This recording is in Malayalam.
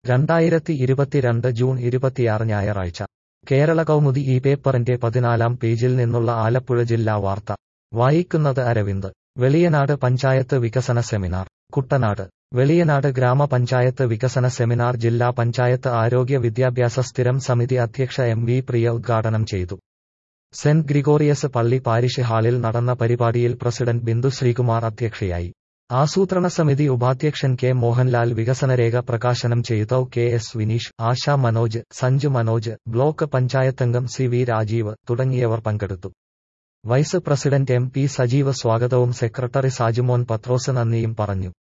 രണ്ടായിരത്തി ഇരുപത്തിരണ്ട് ജൂൺ ഇരുപത്തിയാറ് ഞായറാഴ്ച കേരള കൗമുദി ഈ പേപ്പറിന്റെ പതിനാലാം പേജിൽ നിന്നുള്ള ആലപ്പുഴ ജില്ലാ വാർത്ത വായിക്കുന്നത് അരവിന്ദ് വെളിയനാട് പഞ്ചായത്ത് വികസന സെമിനാർ കുട്ടനാട് വെളിയനാട് ഗ്രാമപഞ്ചായത്ത് വികസന സെമിനാർ ജില്ലാ പഞ്ചായത്ത് ആരോഗ്യ വിദ്യാഭ്യാസ സ്ഥിരം സമിതി അധ്യക്ഷ എം വി പ്രിയ ഉദ്ഘാടനം ചെയ്തു സെന്റ് ഗ്രിഗോറിയസ് പള്ളി പാരിഷ് ഹാളിൽ നടന്ന പരിപാടിയിൽ പ്രസിഡന്റ് ബിന്ദു ശ്രീകുമാർ അധ്യക്ഷയായി ആസൂത്രണ സമിതി ഉപാധ്യക്ഷൻ കെ മോഹൻലാൽ വികസനരേഖ പ്രകാശനം ചെയ്തു K S Vineesh Asha Manoj Sanju Manoj block പഞ്ചായത്തംഗം സി വി രാജീവ് തുടങ്ങിയവർ പങ്കെടുത്തു vice president M P Sajeev സ്വാഗതവും സെക്രട്ടറി സാജുമോൻ പത്രോസ് നന്ദിയും പറഞ്ഞു